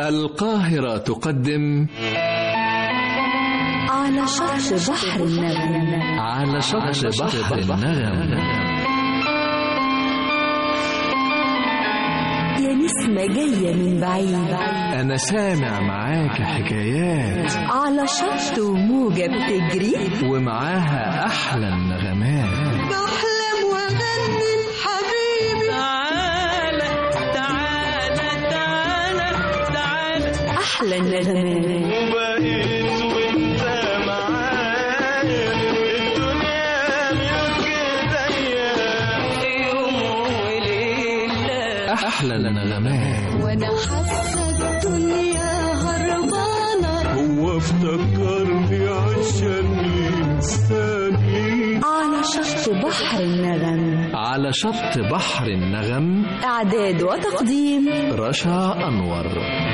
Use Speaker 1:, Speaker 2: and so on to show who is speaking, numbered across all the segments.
Speaker 1: القاهرة تقدم
Speaker 2: على شط بحر النغم
Speaker 1: على شط بحر النغم
Speaker 2: يا نسمة جاية من بعيد
Speaker 1: أنا سامع معاك حكايات
Speaker 2: على شط وموجة بتجري
Speaker 1: ومعاها أحلى النغمات
Speaker 3: بحلم واغني لحبيبي تعالى تعالى تعالى تعالى
Speaker 2: أحلى النغمات
Speaker 3: وبقيت وانت معايا الدنيا ملك ايديا يوم وليله
Speaker 1: أحلى النغمات
Speaker 2: وأنا حاسة الدنيا هربانة
Speaker 3: هو افتكرني عشان ينساني
Speaker 2: على شط بحر النغم
Speaker 1: على شط بحر النغم
Speaker 2: إعداد وتقديم
Speaker 1: رشا أنور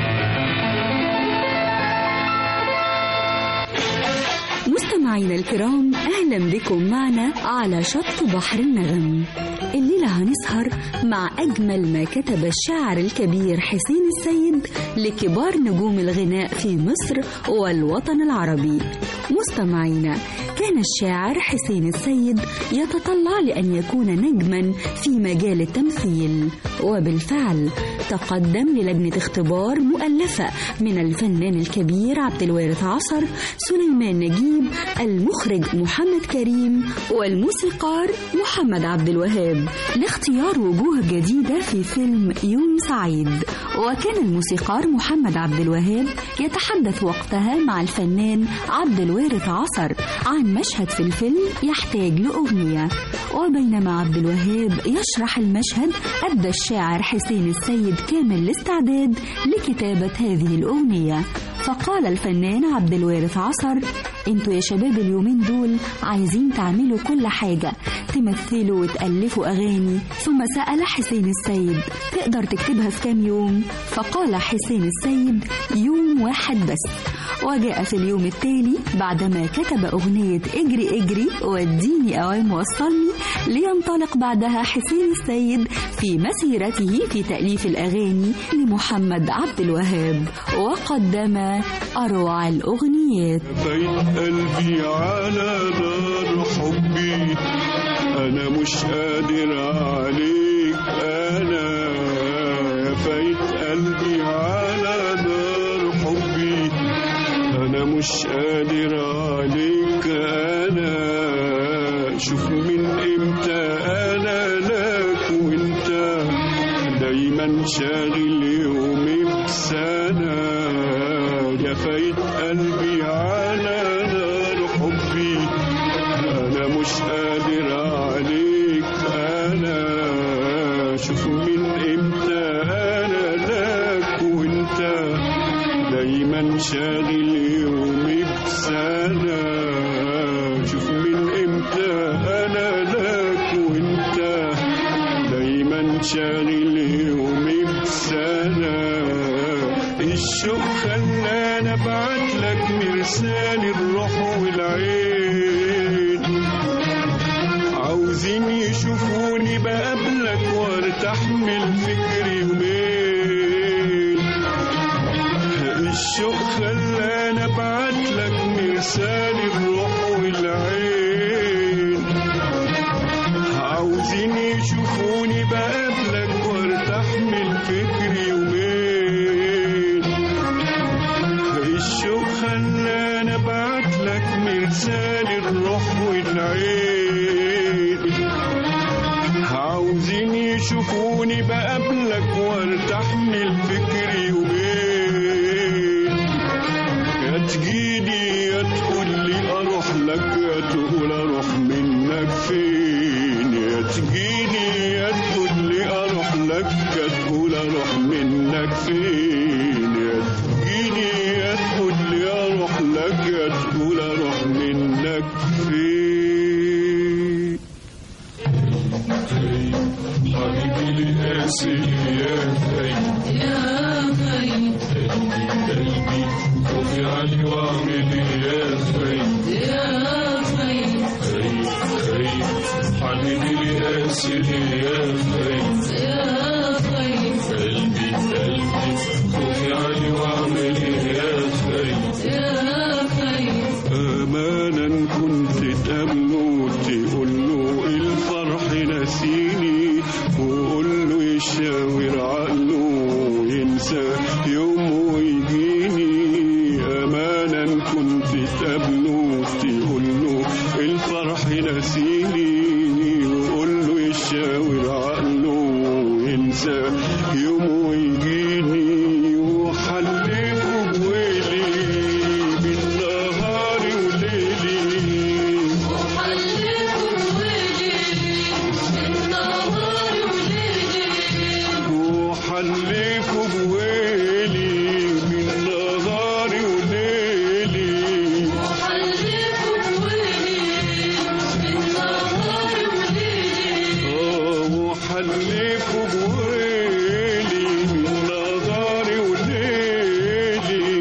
Speaker 2: مستمعينا الكرام أهلا بكم معنا على شط بحر النغم الليلة هنسهر مع أجمل ما كتب الشاعر الكبير حسين السيد لكبار نجوم الغناء في مصر والوطن العربي مستمعينا كان الشاعر حسين السيد يتطلع لأن يكون نجما في مجال التمثيل وبالفعل تقدم للجنة اختبار مؤلفة من الفنان الكبير عبد الوارث عصر سليمان نجيب المخرج محمد كريم والموسيقار محمد عبد الوهاب لاختيار وجوه جديدة في فيلم يوم سعيد وكان الموسيقار محمد عبد الوهاب يتحدث وقتها مع الفنان عبد الوارث عصر عن مشهد في الفيلم يحتاج لأغنية وبينما عبد الوهاب يشرح المشهد أدى الشاعر حسين السيد كامل الاستعداد لكتابة هذه الأغنية فقال الفنان عبد الوارث عصر انتوا يا شباب اليومين دول عايزين تعملوا كل حاجة تمثلوا وتألفوا أغاني ثم سأل حسين السيد تقدر تكتبها في كام يوم فقال حسين السيد يوم واحد بس وجاء في اليوم التالي بعدما كتب أغنية اجري اجري وديني أوام وصلني لينطلق بعدها حسين السيد في مسيرته في تأليف الأغاني لمحمد عبد الوهاب وقدم أروع الأغنيات
Speaker 3: بيت قلبي على نار حبي انا مش قادر عليك انا بيت قلبي على نار حبي انا مش قادر عليك انا شوف من امتى انا لك وانت دايما شاغل يومي بسنة جفيت قلبي على نار حبي أنا مش قادر عليك أنا شوف من إمتى أنا لك وأنت دايما شاغل يومي بسنة شوف من إمتى أنا لك وأنت دايما شاغل يومي بسنة الشوق خلاني ابعت لك مرسال الروح والعين عاوزين يشوفوني بقابلك وارتاح من فكري يومين الشوق خلاني ابعت لك مرسال الروح والعين عاوزين يشوفوني بقابلك وارتاح من فكري يومين الشوق خلاني ابعت لك مرسال الروح والعين عاوزين يشوفوني بقابلك وارتاح من فكري يومين يا تجيني يا تقول لي اروح لك يا تقول اروح منك فين يا تجيني يا تقول لي اروح لك يا تقول اروح منك فين يا تجيني يا تقول لي اروح لك يا تقول اروح منك فين حبيبي لقاسي يا خي يا خي قلبي خوفي علي واعمل يا خي يا خي خي خي حبيبي لقاسي يا خي يا خي قلبي قلبي خوفي علي يوم ويجيني أمانا كنت تقابله تقول له الفرح نسيني وقول له يشاور عقله ينسى يوم ويجيني وحلفه بويلي بالنهار وليلي وحلفه بويلي بالنهار وليلي آه، وحلفه بويلي بالنهار وليلي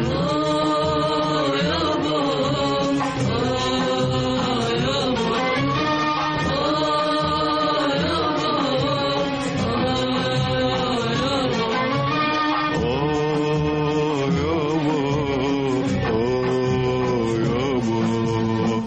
Speaker 3: آه يابا آه يابا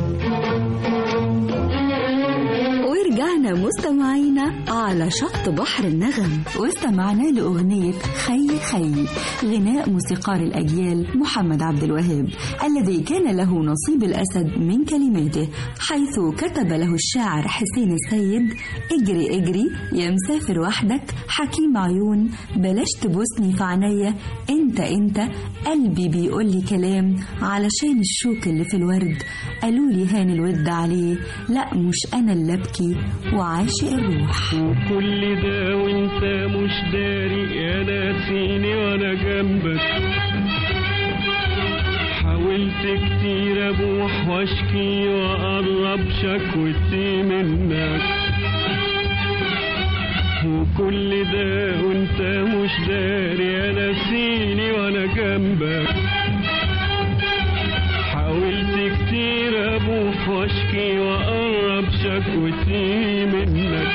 Speaker 2: ورجعنا مستمعينا على شط بحر النغم واستمعنا لأغنية خي خي غناء موسيقار الأجيال محمد عبد الوهاب الذي كان له نصيب الأسد من كلماته حيث كتب له الشاعر حسين السيد اجري اجري يا مسافر وحدك حكيم عيون بلاش تبوسني في عينيا انت انت قلبي بيقول لي كلام علشان الشوك اللي في الورد قالوا لي هان الود عليه لا مش انا اللي ابكي وعاشق الروح
Speaker 3: وكل ده وانت مش داري يا ناسيني وانا جنبك حاولت كتير ابوح واشكي واقرب شكوتي منك وكل ده وانت مش داري يا ناسيني وانا جنبك حاولت كتير ابوح واشكي واقرب شكوتي منك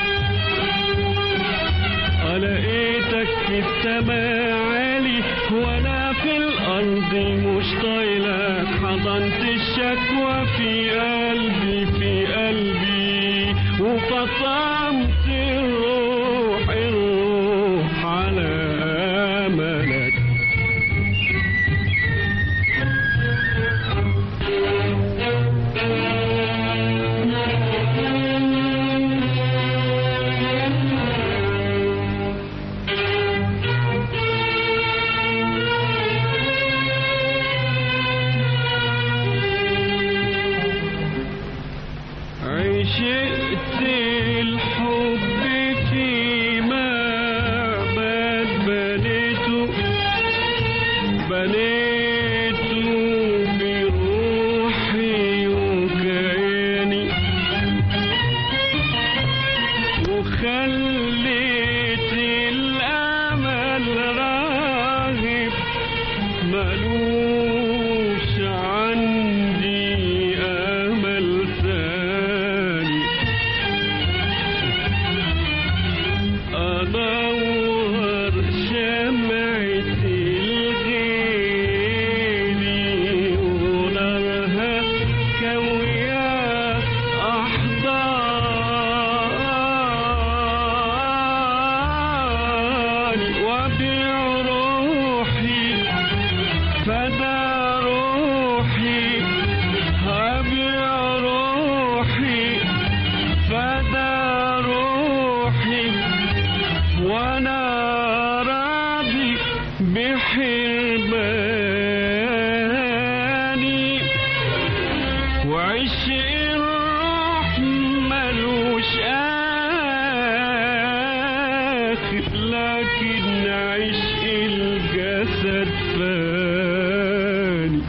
Speaker 3: لقيتك في السماء عالي وانا في الارض مش طايلك حضنت الشكوى في قلبي في قلبي وفطمت الروح الروح على املك عشقت الحب في معبد بنيته بنيته بروحي وكياني وخليت الأمل راغب ملوش عندي أمل ثاني أدور شمعة الغيلي ونارها كوية أحضاني وأبيع روحي فدا روحي هبيع روحي فدا روحي وانا راضي بحرماني وعش الروح ملوش آخر لكن عشق الجسد فاني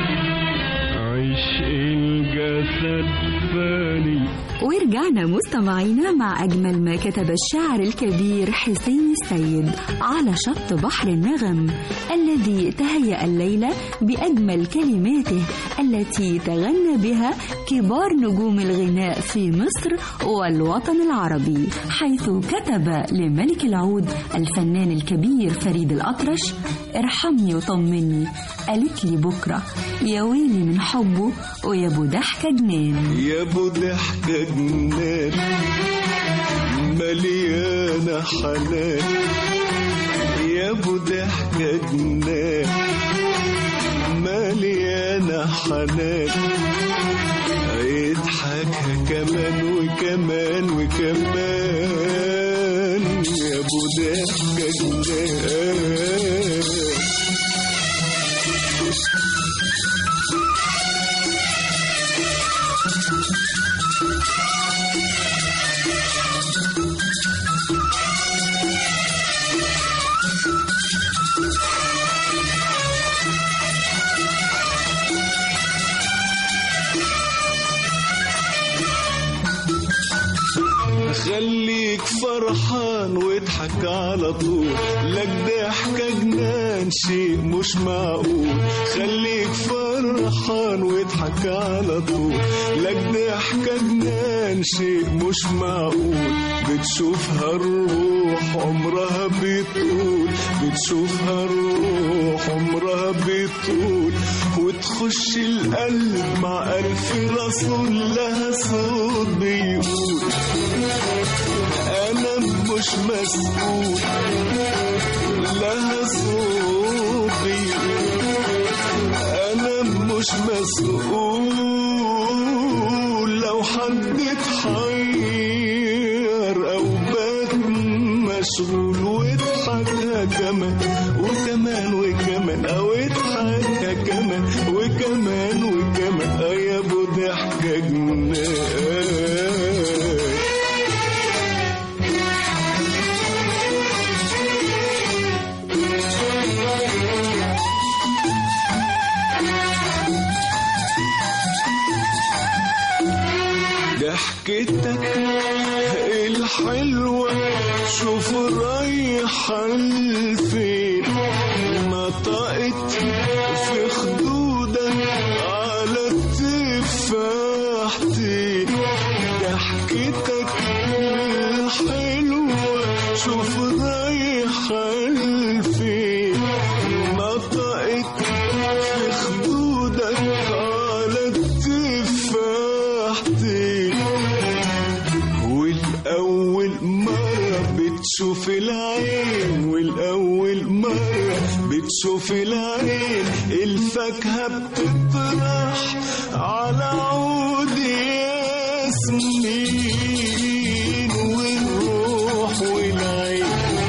Speaker 3: عشق الجسد فاني
Speaker 2: ورجعنا مستمعينا مع أجمل ما كتب الشاعر الكبير حسين السيد على شط بحر النغم الذي تهيأ الليلة بأجمل كلماته التي تغنى بها كبار نجوم الغناء في مصر والوطن العربي حيث كتب لملك العود الفنان الكبير فريد الأطرش ارحمني وطمني قالت لي بكرة يا ويلي من حبه ويا ابو ضحكة جنان
Speaker 3: يا ابو ضحكة جنان مليانة حنان يا ابو ضحكة جنان مليانة حنان يضحكها كمان وكمان وكمان يا ابو ضحكة جنان خليك فرحان واضحك على طول لك ضحكة جنان شيء مش معقول خليك فرحان واضحك على طول لك ضحكة جنان شيء مش معقول بتشوفها الروح عمرها بتقول بتشوفها الروح عمرها بتقول وتخش القلب مع ألف رسول لها صوت بيقول أنا مش مسؤول لها صوت بيقول أنا مش مسؤول لو حد اتحير أو بات مشغول واضحكها كمان وكمان وكمان أو اضحكها كمان وكمان وكمان آه يا أبو ضحكة جنان ضحكتك الحلوة شوف رايحة لفين نطقت في خدودك على التفاحتين ضحكتك الحلوة شوف رايحة لفين نطقت في خدودك على التفاحتين والأول مرة بتشوف العين والأول مرة بتشوف العين الفاكهة بتطرح على عود ياسمين والروح والعين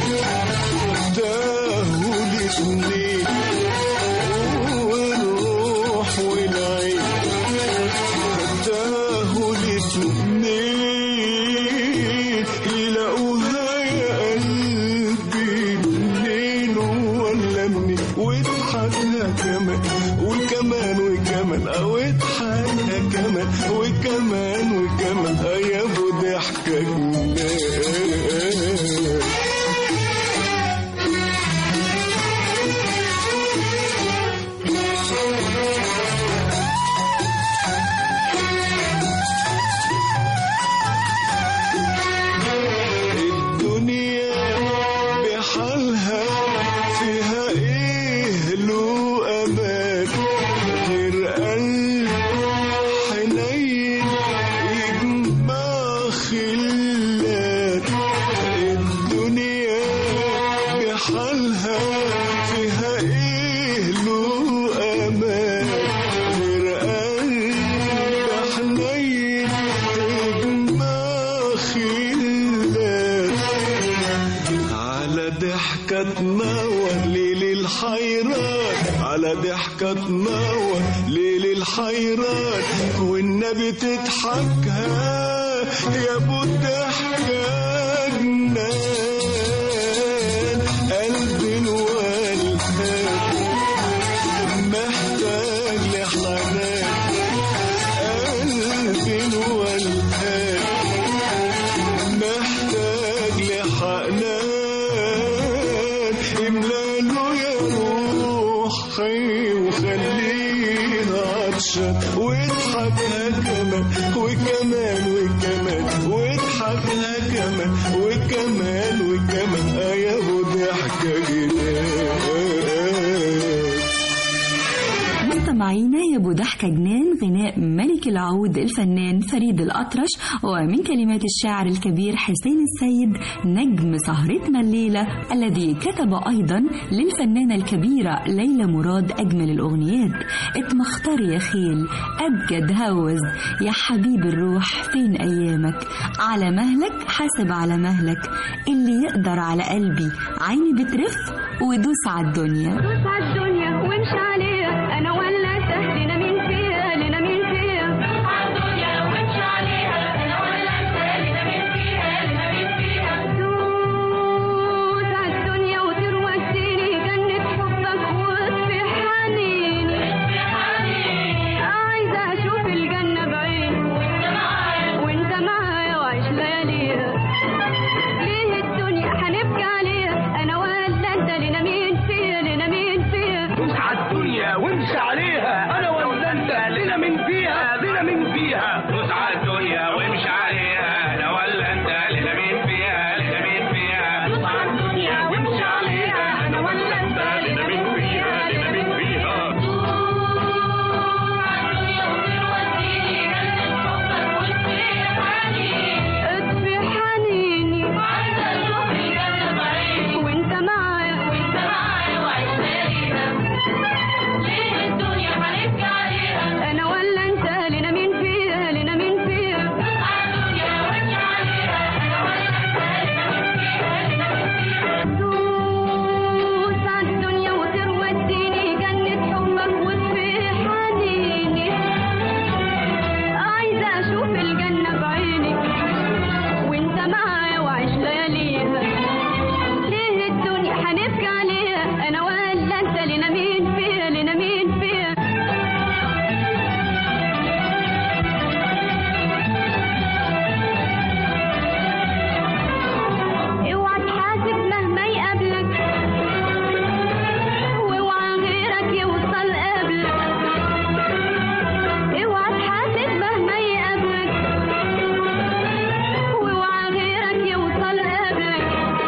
Speaker 3: تاهوا الاتنين والروح والعين تاهوا الاتنين يلاقوها يا قلبي منين ولا منين واضحكها كمان وكمان وكمان او اضحكها كمان وكمان وكمان آه يا ابو ضحكة جنان الدنيا بحالها فيها ايه له امان غير قلب حنين يجمع خلات الدنيا بحالها فيها ايه له امان غير قلب حنين يجمع خلات على ضحكة تنور ليل الحيران على ضحكة تنور ليل الحيران والنبي تضحكها يا ابو الضحكة جنان قلبي الوالهان محتاج لحنان قلبي الوالهان محتاج لحنان املاله يا روحي وخلينا عطشان واضحكها كمان وكمان وكمان واضحكها كمان وكمان وكمان آه يا ابو ضحكه جنان
Speaker 2: مستمعينا مستمعينا يبو ضحكة جنان غناء ملك العود الفنان فريد الأطرش ومن كلمات الشاعر الكبير حسين السيد نجم سهرتنا الليلة الذي كتب أيضا للفنانة الكبيرة ليلى مراد أجمل الأغنيات اتمختار يا خيل أبجد هوز يا حبيب الروح فين أيامك على مهلك حاسب على مهلك اللي يقدر على قلبي عيني بترف ودوس على الدنيا
Speaker 4: دوس على الدنيا وامشي عليها انا ولا انت لنا مين فيها لنا مين فيها دوس على الدنيا وامشي عليها انا ولا انت لنا مين فيها لنا مين فيها دوس على الدنيا وتروى الدنيا جنة حبك واطفي حنيني عايزة اشوف الجنة بعيني وانت معايا وعيش لياليها ليه الدنيا هنبكي عليها انا ولا انت لنا مين فيها لنا مين فيها
Speaker 5: دوس على الدنيا وامشي عليها انا ولا انت لنا من فيها لنا من فيها دوس على الدنيا وامشي عليها انا ولا انت لنا من فيها لنا من فيها دوس على الدنيا وامشي عليها انا ولا انت لنا من فيها لنا من فيها
Speaker 4: اطفي حنيني وانت معايا وانت معايا وعيش ليه الدنيا هنبكي عليها انا ولا انت لنا مين فيها لنا مين فيها دوس على الدنيا وتروى الدنيا جنة حبك واطفي حنيني عايزة أشوف الجنة بعيني وأنت معايا وعيش لياليها ليه الدنيا هنبكي عليها أنا ولا أنت لنا مين فيها لنا مين فيها اوعى تحاسب مهما يقابلك واوعى غيرك يوصل قبلك اوعى تحاسب مهما يقابلك واوعى غيرك يوصل قبلك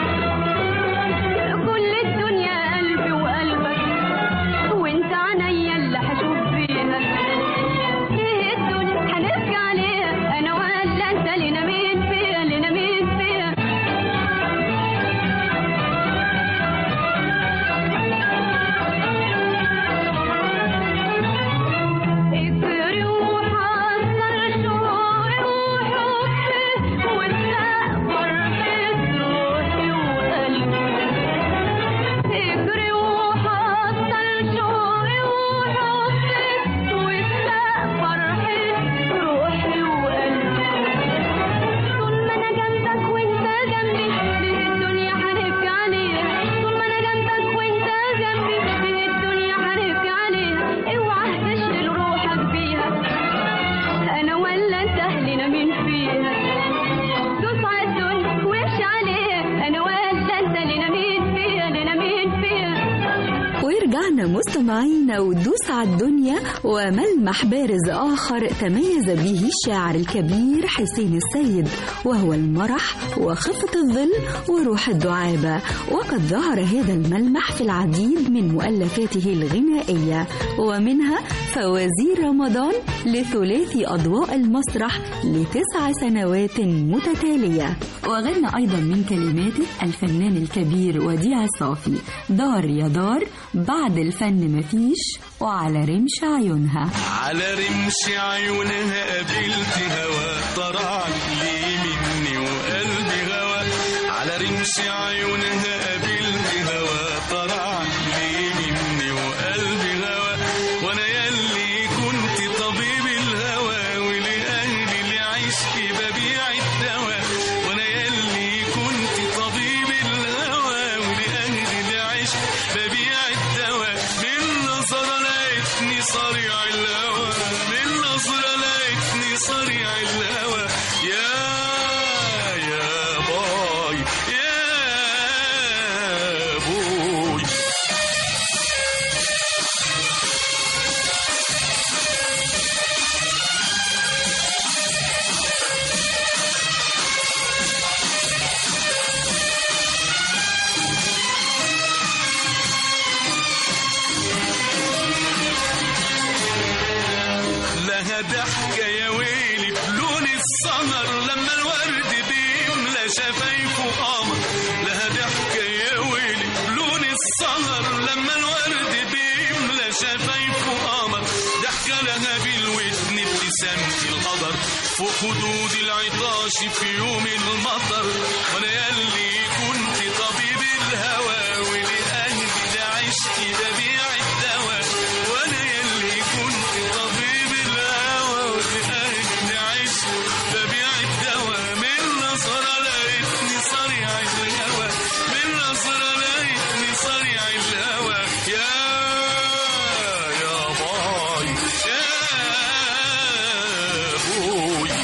Speaker 4: كل الدنيا قلبي وقلبك وانت عينيا اللي هشوف فيها ليه الدنيا هنبكي عليها انا ولا انت لنا مين فيها لنا مين فيها اجري وحصل شوقي وحبي وابدأ فرحة روحي وقلبي اجري وحصل شوقي وحبي وابدأ فرحة روحي وقلبي طول ما انا جنبك وانت جنبي ليه الدنيا هنبكي عليها طول ما انا جنبك وانت جنبي ليه الدنيا هنبكي عليها اوعى تشغل روحك بيها انا ولا انت اهلنا مين فيها دوس على الدنيا وامشي عليها انا ولا انت لنا مين فيها لنا مين فيها
Speaker 2: ورجعنا مستمعينا ودوس على الدنيا وملمح بارز آخر تميز به الشاعر الكبير حسين السيد وهو المرح وخفة الظل وروح الدعابة وقد ظهر هذا الملمح في العديد من مؤلفاته الغنائية ومنها فوازير رمضان لثلاثي أضواء المسرح لتسع سنوات متتالية وغنى أيضا من كلماته الفنان الكبير وديع الصافي دار يا دار بعد الفن مفيش وعلى رمش عيونها
Speaker 3: على رمش عيونها قابلت هوا طرع لي مني وقلبي غوا على رمش عيونها قابلت هوا طرع لي مني وقلبي غوا وانا يلي كنت طبيب الهوى ولأهلي لعشق ببيع الدواء وانا يلي كنت طبيب الهوى ولأهلي لعشق ببيع الدواء من نظرة لقيتني صريع الهوى من نظرة لقيتني صريع الهوى يا يا باي يا بوي ضحكة يا ويلي بلون السهر لما الورد بيملى شفايفه قمر لها ضحكة يا ويلي بلون السهر لما الورد بيملى شفايفه قمر ضحكة لها بالودن ابتسامة القدر فوق خدود العطاش في يوم المطر وانا ياللي كنت طبيب الهوى ولأهلي ده عشت ببيع الدواء وانا ياللي كنت طبيب الهوى ولأهلي ده عشت ببيع الدواء من نظرة لقيتني صريع الهوى من نظرة لقيتني صريع الهوى يا يا باي يا بوي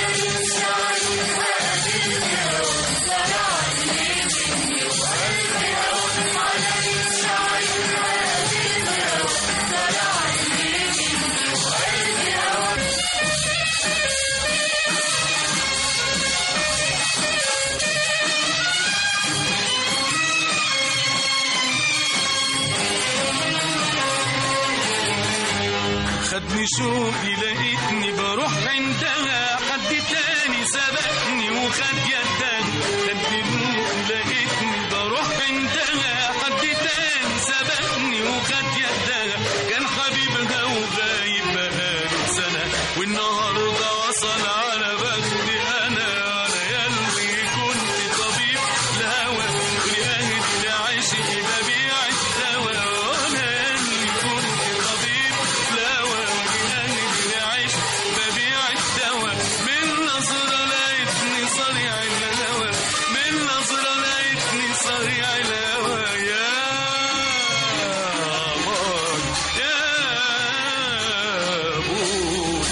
Speaker 3: خدني شوقي لقيتني بروح عندها حد تاني سبقني وخد يدها خدني شوقي لقيتني بروح عندها حد تاني سبقني وخد يدها كان حبيبها وغايب بقاله سنة والنهاردة وصل على بختي أنا أنا ياللي كنت طبيب الهوى ولأهل لعشق ببيع الدواء وأنا ياللي كنت طبيب الهوى ولأهل لعشق ببيع الدواء من نظرة لقيتني صريع الهوى من نظرة لقيتني صريع الهوى يا باي يا بوي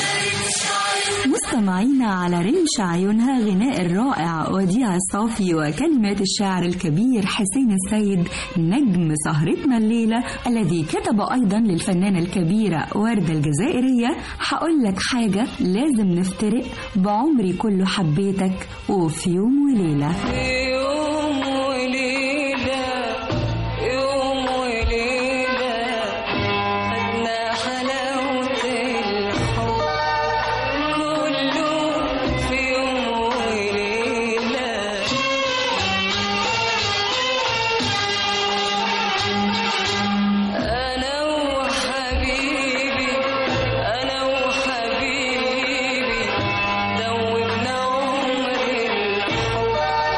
Speaker 2: مستمعينا على رمش عيونها غناء الرائع وديع الصافي وكلمات الشاعر الكبير حسين السيد نجم سهرتنا الليلة الذي كتب أيضا للفنانة الكبيرة وردة الجزائرية هقول لك حاجة لازم نفترق بعمري كله حبيتك وفي يوم وليلة
Speaker 6: يوم وليلة يوم وليلة خدنا حلاوة الحب كله في يوم وليلة أنا وحبيبي أنا وحبيبي دوبنا عمر الحب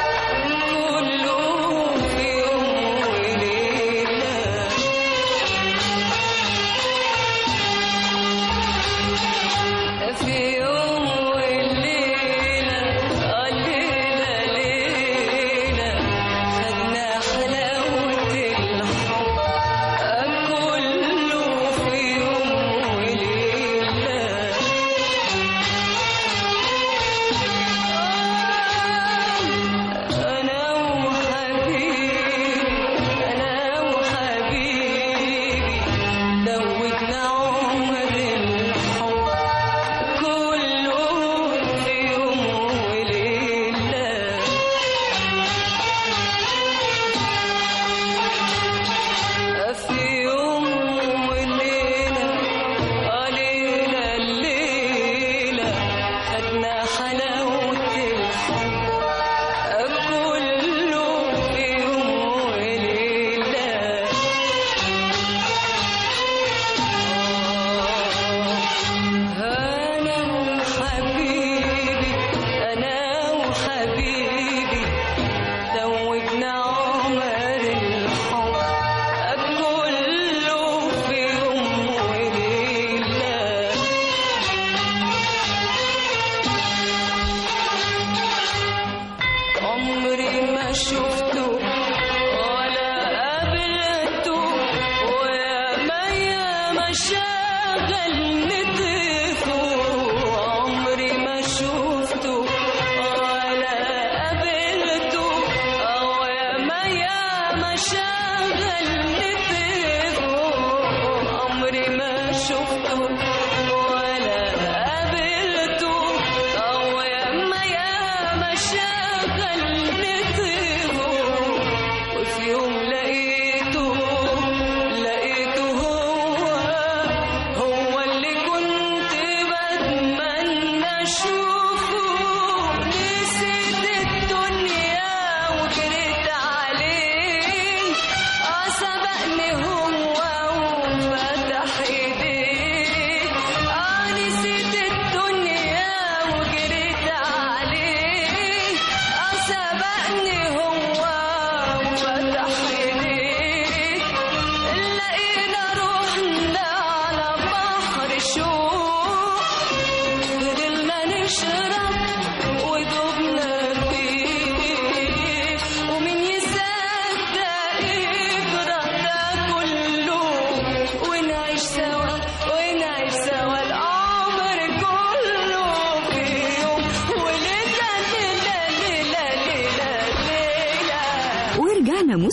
Speaker 6: كله في يوم وليلة في يوم والليلة الليلة ليلة خدنا حلاوة الحب كله في يوم وليلة أنا وحبيبي أنا وحبيبي دوبنا عمر الحب كله في يوم وليلة في يوم وليلة آه ليلة الليلة خدنا حلاوة الحب كله في يوم وليلة أنا وحبيبي أنا وحبيبي دوبنا عمر الحب كله في يوم وليلة عمري ما شفته ولا قابلته ويا ما يا ما شغل نطفه عمري ما شفته ولا قابلته ويا ما يا ما شغل نطفه عمري ما شفته ولا قابلته ويا ما يا ما شغل نطفه وفي يوم لقيته لقيته هو هو اللي كنت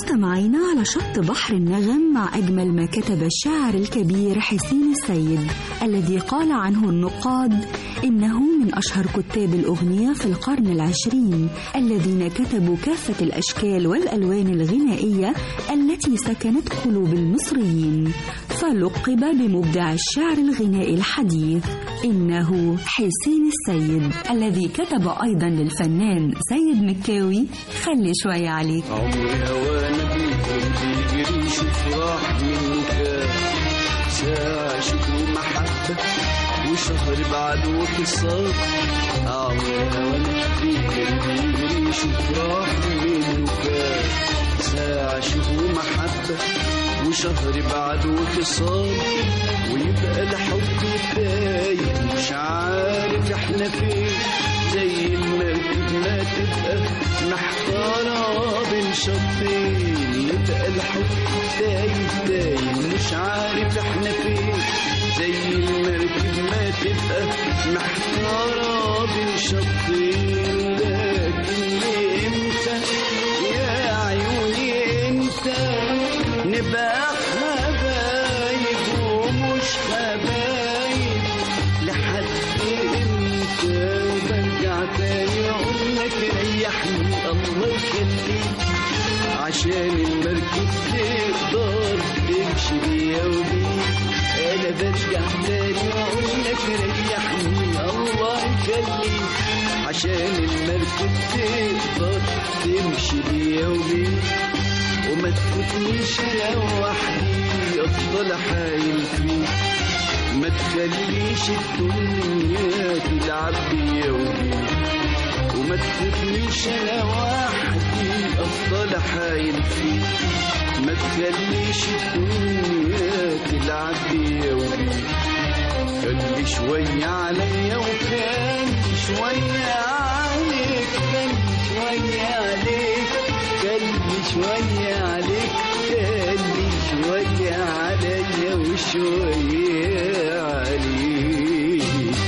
Speaker 2: مستمعينا على شط بحر النغم مع أجمل ما كتب الشاعر الكبير حسين السيد الذي قال عنه النقاد إنه من أشهر كتاب الأغنية في القرن العشرين الذين كتبوا كافة الأشكال والألوان الغنائية التي سكنت قلوب المصريين فلقب بمبدع الشعر الغنائي الحديث إنه حسين السيد الذي كتب أيضا للفنان سيد مكاوي خلي شوية عليك
Speaker 3: عمري هوانا بيكون بيجري شوف راح منه كام ساعة شكر ومحبة وشهر بعد وخصام عمري هوانا بيجري بيجري شوف راح منه كام ساعة شكر ومحبة وشهر بعد وخصام ويبقى الحب تايه مش عارف احنا فين زي المركب ما تبقى محتارة بين شطين يبقى الحب تايه تايه مش عارف احنا فين زي المركب ما تبقى محتارة بين شطين لكن امتى يا عيوني امتى نبقى حبايب ومش حبايب لحد امتى برجع تاني اقول لك ريحني الله يخليك عشان المركب تقدر تمشي بيا وبيك انا برجع تاني اقول لك ريحني الله يخليك عشان المركب تقدر تمشي بيا وبيك وما تفوتنيش انا وحدي افضل حايل فيك ما تخليش الدنيا تلعب بيا وبيك وما تفوتنيش انا وحدي افضل حايل فيك ما تخليش الدنيا تلعب بيا وبيك خلي شوية عليا وخلي شوية عليك خلي شوية عليك خلي شوية عليك خلي شوية عليا وشوية عليك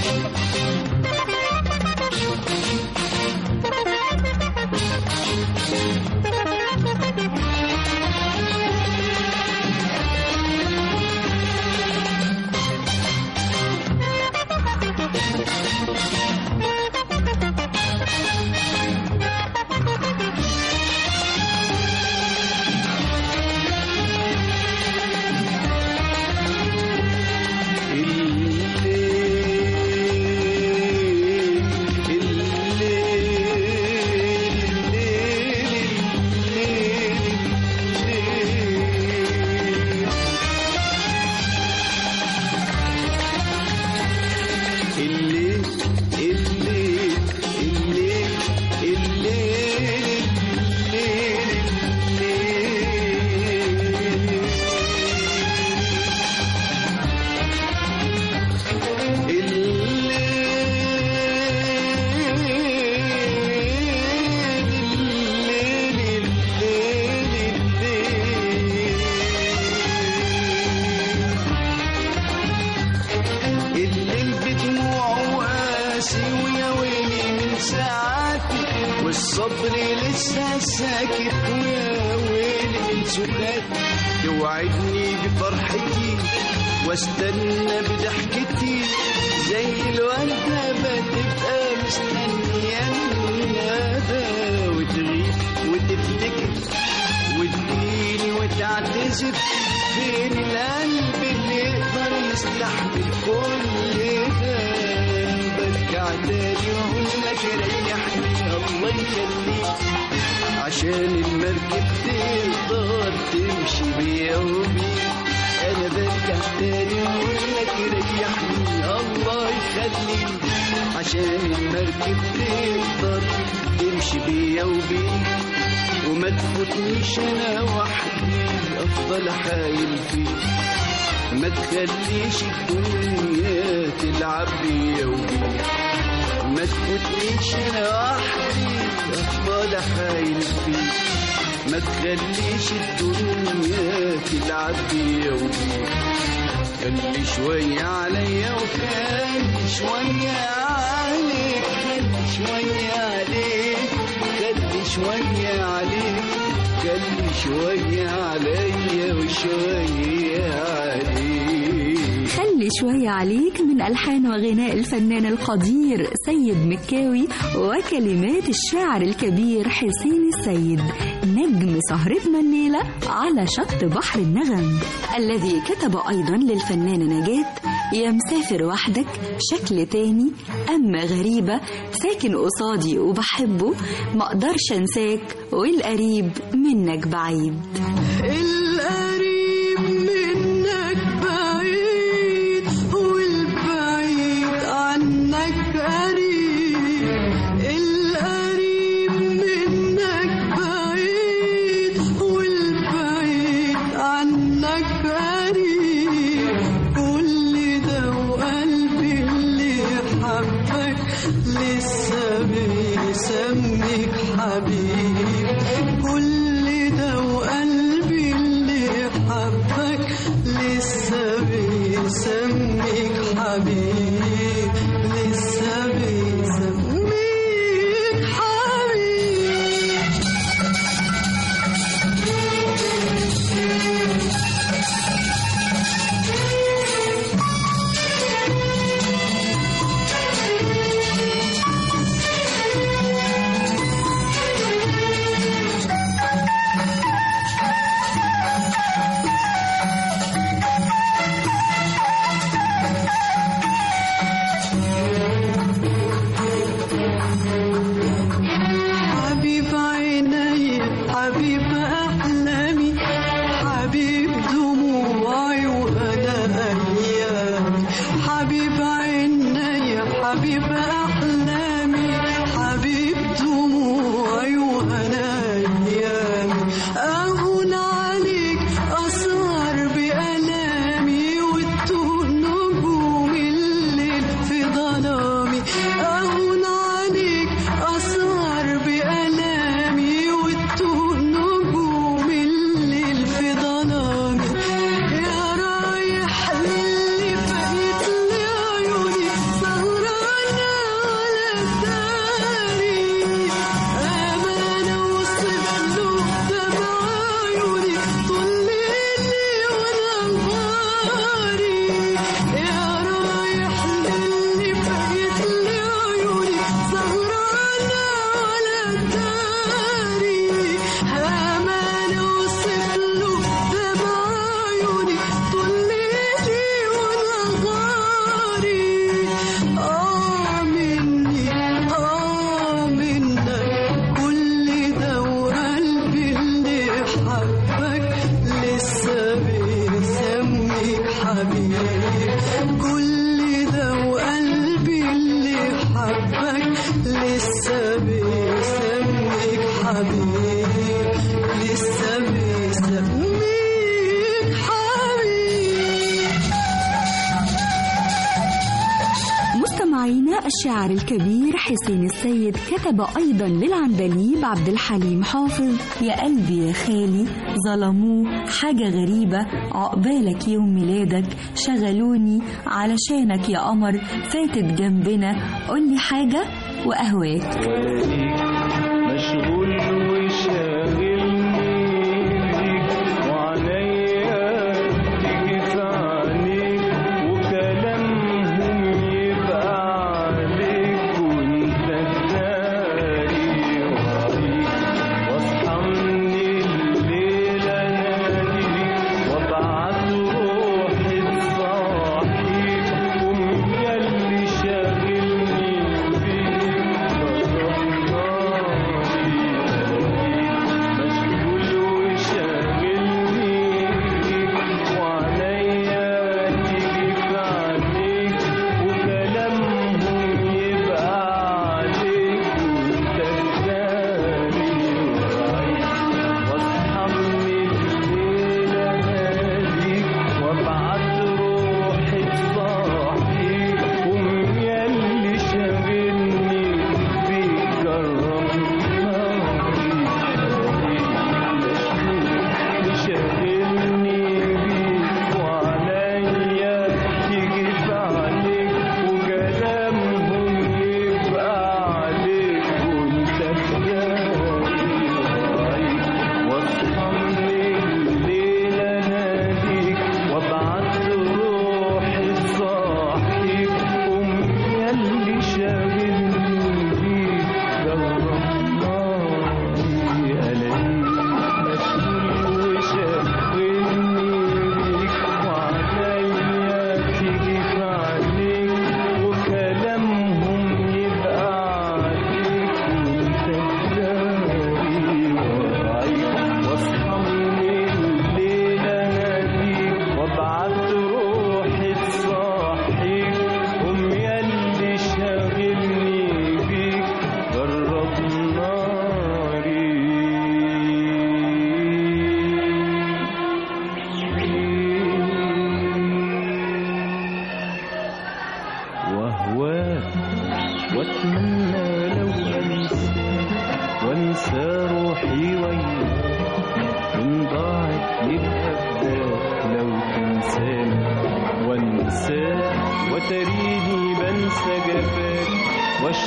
Speaker 3: الليل الليل الليل الليل الليل الليل بدموعه قاسي ويا ويلي من ساعاتي والصبر لسه ساكت ويا ويلي من سكاتي توعدني بفرحتي واستنى بضحكتي زي الوردة بتبقى مستنية الندى وتغيب وتفتكر وتجيني وتعتذر فين القلب اللي يقدر يستحمل كل ده برجع تاني واقول لك ريحني الله يخليك عشان المركب تقدر تمشي بيا وبيك انا برجع تاني واقول لك ريحني الله يخليك عشان المركب تقدر تمشي بيا وبيك وما تفوتنيش انا وحدي افضل حايل فيك ما تخليش الدنيا تلعب بيا وبيك ما تفوتنيش انا وحدي افضل حايل فيك ما تخليش الدنيا تلعب بيا وبيك خلي شوية عليا وخلي شوية عليك خلي شوية عليك خلي شوية عليك خلي
Speaker 7: شوية عليا وشوية عليك
Speaker 2: خلي شوية عليك من ألحان وغناء الفنان القدير سيد مكاوي وكلمات الشاعر الكبير حسين السيد نجم سهرتنا الليلة على شط بحر النغم الذي كتب أيضا للفنانة نجاة يا مسافر وحدك شكل تاني أما غريبة ساكن قصادي وبحبه مقدرش أنساك والقريب منك بعيد
Speaker 7: القريب منك بعيد والبعيد عنك قريب القريب منك بعيد والبعيد عنك قريب كل ده وقلبي اللي حبك لسه بيسميك حبيب كل ده وقلبي اللي حبك لسه بيسميك حبيب لسه بيسميك حبيب حبيب عيني حبيب أحلامي حبيب دموعي وأنا أيامي حبيب عيني حبيب أحلامي حبيب دموعي وأنا أيامي أهون عليك أسهر بألامي وتوه نجوم الليل في ظلامي أهون عليك أسهر بألامي وتوه نجوم الليل في ظلامي يا رايح للي فايت لي عيوني سهرانة على الداري أمانة وصف له دمع عيوني طول ليلي ونهاري يا رايح للي فايت لي عيوني سهرانة على الداري أمانة وصف له دمع عيوني طول ليلي ونهاري آه مني آه منك كل ده وقلبي اللي حبك لسه بيسميك حبيب كل ده وقلبي اللي حبك لسه بيسميك حبيب لسه بيسميك حبيب
Speaker 2: مستمعينا الشاعر الكبير حسين السيد كتب أيضا للعندليب عبد الحليم حافظ يا قلبي يا خالي ظلموه حاجة غريبة عقبالك يوم ميلادك شغلوني علشانك يا قمر فاتت جنبنا قولي حاجة وأهواك
Speaker 3: مشغول وشاغلني بيك وعليا تيجي في عينيك وكلامهم يبقى عليك وانت الداري وعليك واصحى من الليل اناديك وابعت روحي تصاحيك قوم ياللي شاغلني بيك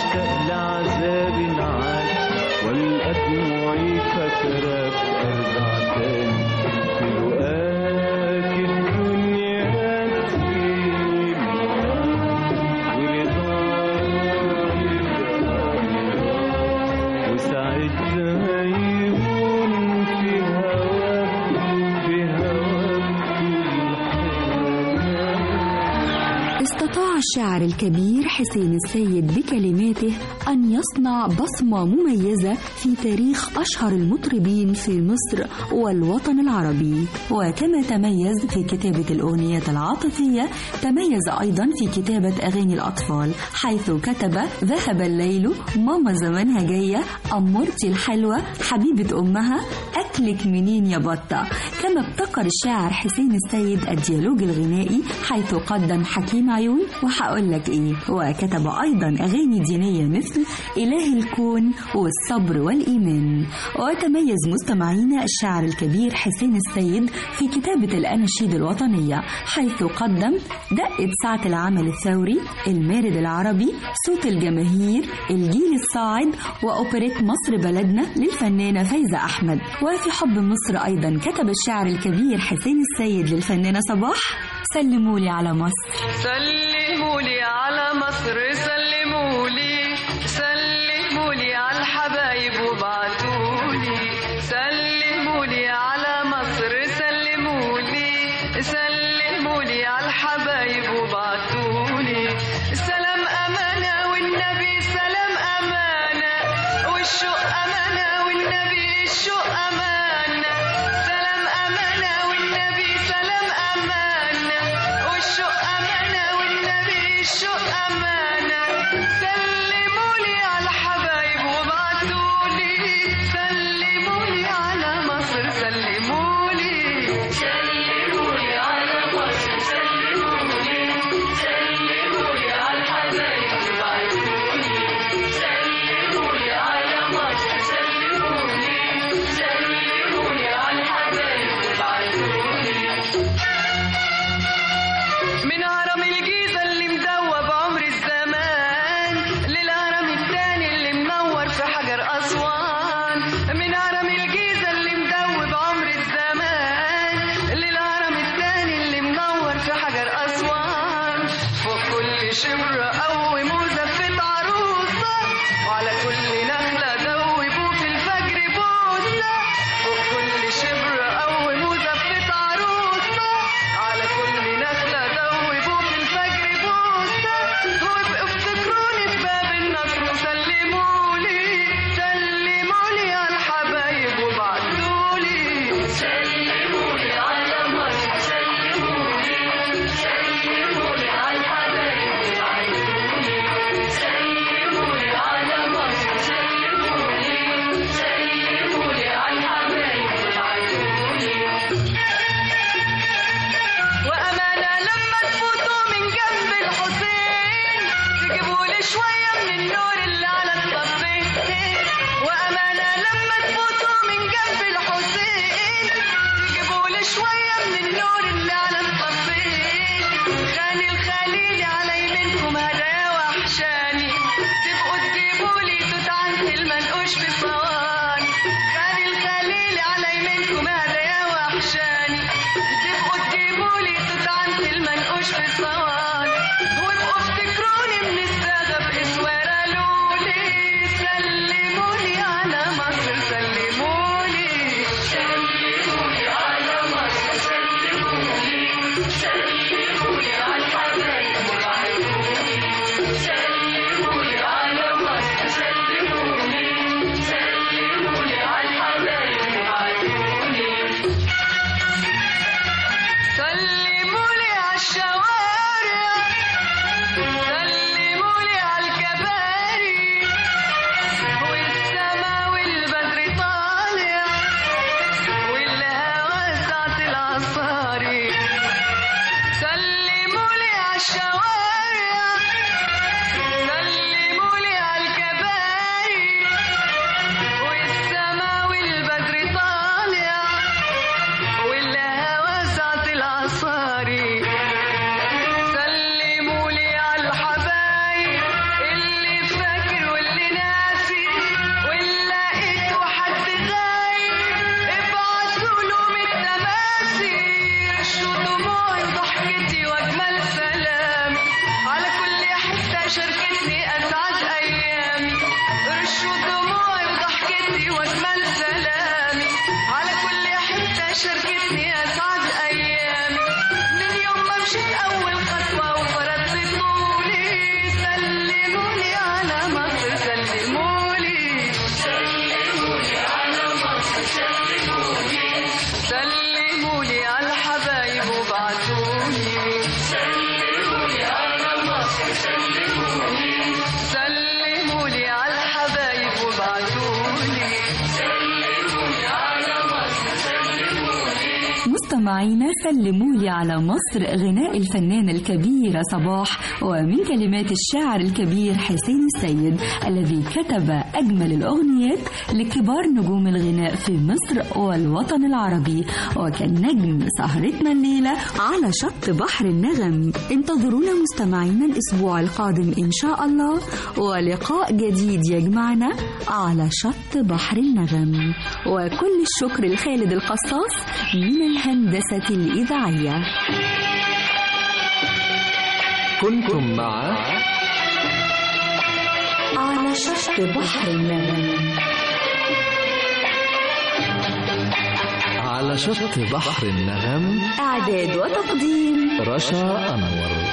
Speaker 3: أشتاق لعذاب عاد والقى دموعي فاكراك أرجع تاني في لقاك الدنيا تجيب ورضاك يبقى وساعتها يهون في هواك في هواك كل
Speaker 2: استطاع الشاعر الكبير حسين السيد بكلماته أن يصنع بصمة مميزة في تاريخ أشهر المطربين في مصر والوطن العربي وكما تميز في كتابة الأغنيات العاطفية تميز أيضا في كتابة أغاني الأطفال حيث كتب ذهب الليل ماما زمانها جاية أمورتي الحلوة حبيبة أمها أكلك منين يا بطة كما ابتكر الشاعر حسين السيد الديالوج الغنائي حيث قدم حكيم عيون وهقول لك ايه وكتب ايضا اغاني دينيه مثل اله الكون والصبر والايمان وتميز مستمعينا الشاعر الكبير حسين السيد في كتابه الاناشيد الوطنيه حيث قدم دقه ساعه العمل الثوري المارد العربي صوت الجماهير الجيل الصاعد واوبريت مصر بلدنا للفنانه فايزه احمد وفي حب مصر ايضا كتب الشاعر الكبير حسين السيد للفنانه صباح سلموا لي على مصر
Speaker 6: سلموا لي على مصر سلموا لي سلموا لي على الحبايب وابعتوا لي سلموا لي على مصر سلموا لي سلموا لي على الحبايب وابعتوا لي سلام أمانة والنبي سلام أمانة والشوق أمانة والنبي الشوق أمانة سلام أمانة والنبي سلام أمانة والشوق أمانة والنبي الشوق أمانة سلموا لي على الحبايب وابعتوا لي سلموا لي على مصر سلموا لي سلموا لي على مصر سلموا لي سلموا لي على الحبايب وابعتوا لي سلموا لي على مصر سلموا لي سلموا لي على الحبايب وابعتوا لي من هرم الجيزة اللي مدوب عمر الزمان للهرم التاني اللي منور في حجر أسوان من هرم الجيزة اللي مدوب عمر الزمان للهرم التاني اللي منور في حجر أسوان فوق كل شبر قوي مزفت عروسة وعلى كل نخلة دوبوا في الفجر بوسة فوق كل شبر قوي مزفت عروسة على كل نخلة دوبوا في الفجر بوسة وابقوا افتكروني في باب النصر وسلموا لي سلموا لي على الحبايب وابعتوا لي سلموا لي على مصر سلموا لي سلموا لي على الحبايب وابعتوا لي سلموا لي على مصر سلموا لي سلموا لي على الحبايب وابعتوا لي وأمانة لما تفوتوا من جنب الحسين تجيبوا لي شوية من النور اللي على الصفين وأمانة لما تفوتوا من جنب الحسين تجيبوا لي شوية من النور اللي على الصفين خاني الخليل على يمينكم هدايا وحشاني تبقوا تجيبوا لي توت عنتي المنقوش في صوان خاني الخليل على يمينكم هدايا وحشاني تبقوا تجيبوا لي توت عنتي المنقوش في صوان وابقوا افتكروني من السادة بإسوارة لولي سلموا لي على مصر سلموا لي سلموا لي على مصر سلموا لي مشيت أول خطوة وفرضت طولي سلمولي على مصر سلمولي سلمولي على الحبايب وبعتولي سلمولي على الحبايب وبعتولي
Speaker 2: مستمعينا سلموا لي على مصر غناء الفنانة الكبيرة صباح ومن كلمات الشاعر الكبير حسين السيد الذي كتب أجمل الأغنيات لكبار نجوم الغناء في مصر والوطن العربي وكان نجم سهرتنا الليلة على شط بحر النغم انتظرونا مستمعينا الأسبوع القادم إن شاء الله ولقاء جديد يجمعنا على شط بحر النغم وكل الشكر لخالد القصاص من الهندسة الإذاعية
Speaker 1: كنتم مع
Speaker 2: على شط بحر النغم
Speaker 1: على شط بحر النغم
Speaker 2: إعداد وتقديم
Speaker 1: رشا أنور